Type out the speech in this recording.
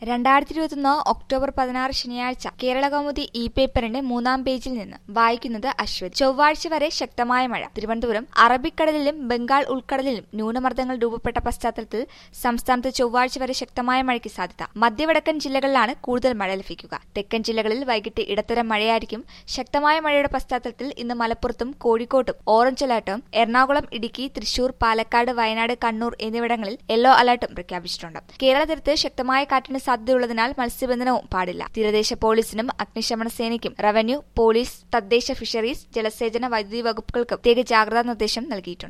രണ്ടായിരത്തി ഇരുപത്തൊന്ന് ഒക്ടോബർ പതിനാറ് ശനിയാഴ്ച കേരള കൗമുദി ഇ പേപ്പറിന്റെ മൂന്നാം പേജിൽ നിന്ന് വായിക്കുന്നത് അശ്വത് ചൊവ്വാഴ്ച വരെ ശക്തമായ മഴ തിരുവനന്തപുരം അറബിക്കടലിലും ബംഗാൾ ഉൾക്കടലിലും ന്യൂനമർദ്ദങ്ങൾ രൂപപ്പെട്ട പശ്ചാത്തലത്തിൽ സംസ്ഥാനത്ത് ചൊവ്വാഴ്ച വരെ ശക്തമായ മഴയ്ക്ക് സാധ്യത മധ്യവടക്കൻ ജില്ലകളിലാണ് കൂടുതൽ മഴ ലഭിക്കുക തെക്കൻ ജില്ലകളിൽ വൈകിട്ട് ഇടത്തരം മഴയായിരിക്കും ശക്തമായ മഴയുടെ പശ്ചാത്തലത്തിൽ ഇന്ന് മലപ്പുറത്തും കോഴിക്കോട്ടും ഓറഞ്ച് അലർട്ടും എറണാകുളം ഇടുക്കി തൃശൂർ പാലക്കാട് വയനാട് കണ്ണൂർ എന്നിവിടങ്ങളിൽ യെല്ലോ അലർട്ടും പ്രഖ്യാപിച്ചിട്ടുണ്ട് കേരള തീരത്ത് ശക്തമായ കാറ്റിന് സാധ്യതയുള്ളതിനാൽ മത്സ്യബന്ധനവും പാടില്ല തീരദേശ പോലീസിനും അഗ്നിശമന സേനയ്ക്കും റവന്യൂ പോലീസ് തദ്ദേശ ഫിഷറീസ് ജലസേചന വൈദ്യുതി വകുപ്പുകൾക്ക് പ്രത്യേക ജാഗ്രതാ നിർദ്ദേശം നൽകിയിട്ടുണ്ട്